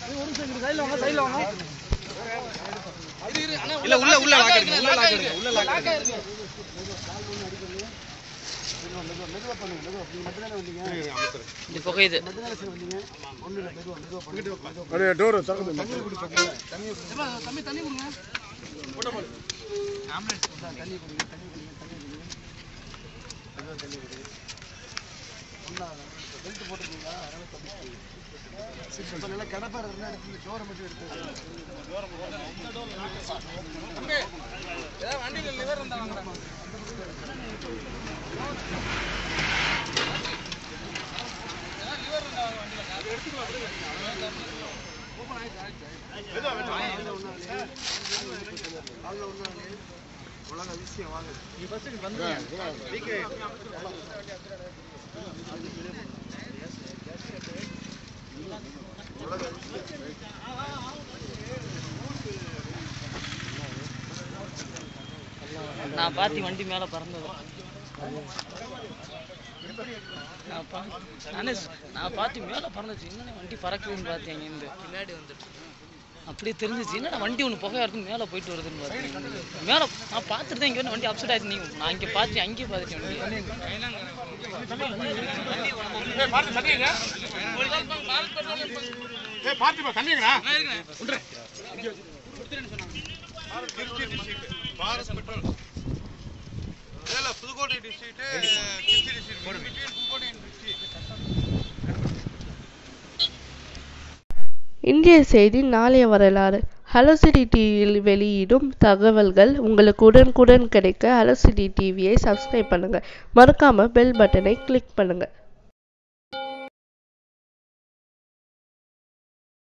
இல்ல உள்ள உள்ள லாக் எடுங்க உள்ள லாக் எடுங்க உள்ள லாக் எடுங்க இது புகையுது அப்படியே டோர் திறந்து தம்பி தண்ணி கொடுங்க தம்பி ஏதாவது வண்டியில் லிவர் இருந்தா வாங்கடா நான் பார்த்து வண்டி மேல பறந்தது நான் பா- நானே ஸ்- நான் பார்த்து மேல பறந்துச்சு என்னடா வண்டி பறக்குதுன்னு பார்த்தேன் இங்கேருந்து பின்னாடி வந்துட்டு அப்படியே தெரிஞ்சிச்சு என்னடா வண்டி ஒன்று புகையா இருக்கு மேலே போயிட்டு வருதுன்னு பார்த்தேன் மேலே நான் பார்த்துட்டு தான் இங்கே வந்து வண்டி அப்செட் ஆயிடுச்சு நீங்க நான் இங்கே பார்த்து அங்கேயே பார்த்துட்டேன் வண்டி பார்த்துப்பா தண்ணிங்கண்ணா திருச்சி டிஸ்ட்ரிக்ட் பாரத் பெட்ரோல் இல்ல Pudukkottai district Trichy district Pudukkottai district இந்திய செய்தி நாளைய வரலாறு ஹலோசிட்டி டிவியில் வெளியிடும் தகவல்கள் உங்களுக்கு உடனுக்குடன் கிடைக்க ஹலோசிட்டி டிவியை சப்ஸ்கிரைப் பண்ணுங்கள் மறக்காமல் பெல் பட்டனை கிளிக் பண்ணுங்கள்